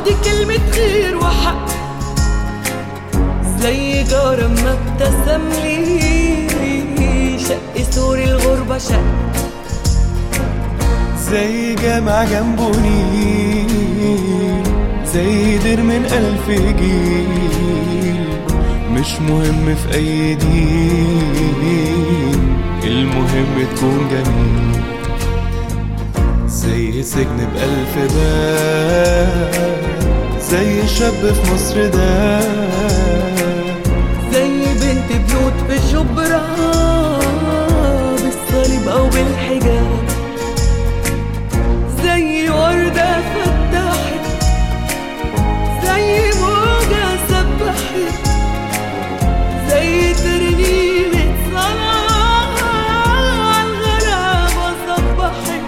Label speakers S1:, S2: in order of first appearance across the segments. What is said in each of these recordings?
S1: بعطي كلمة خير وحق زي جارة ما ابتسم لي شق سور الغربة شق
S2: زي جامع جنبه نيل زي دير من ألف جيل مش مهم في أي دين المهم تكون جميل زي سجن بألف باب زي شاب في مصر ده
S1: زي بنت بيوت في شبرا بالصليب أو بالحجاب زي وردة فتحت زي موجة سبحت زي ترنيمة صلاة عالغرابة صبحت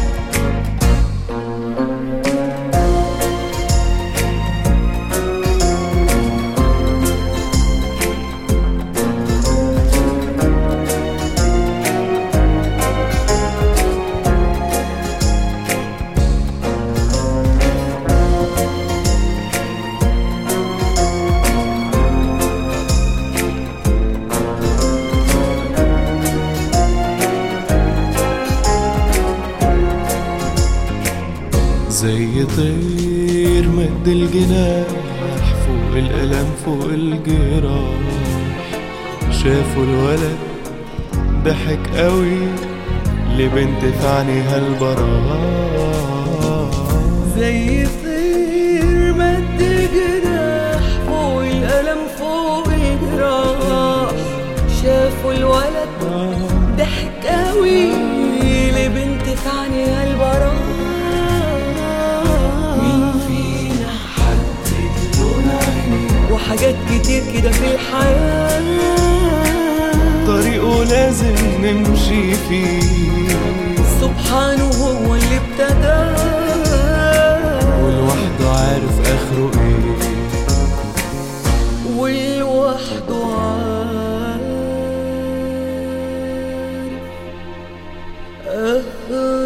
S2: زي طير مد الجناح فوق الألم فوق الجراح شافوا الولد ضحك قوي لبنت في عينيها البراح
S1: زي طير مد جناح فوق الألم فوق الجراح شافوا الولد ضحك قوي لبنت في عينيها البراح مين فينا حدد لون عينيه وحاجات كتير كده في الحياة
S2: طريقه لازم نمشي فيه
S1: سبحانه هو اللي ابتدى
S2: ولوحده عارف آخره إيه
S1: ولوحده عارف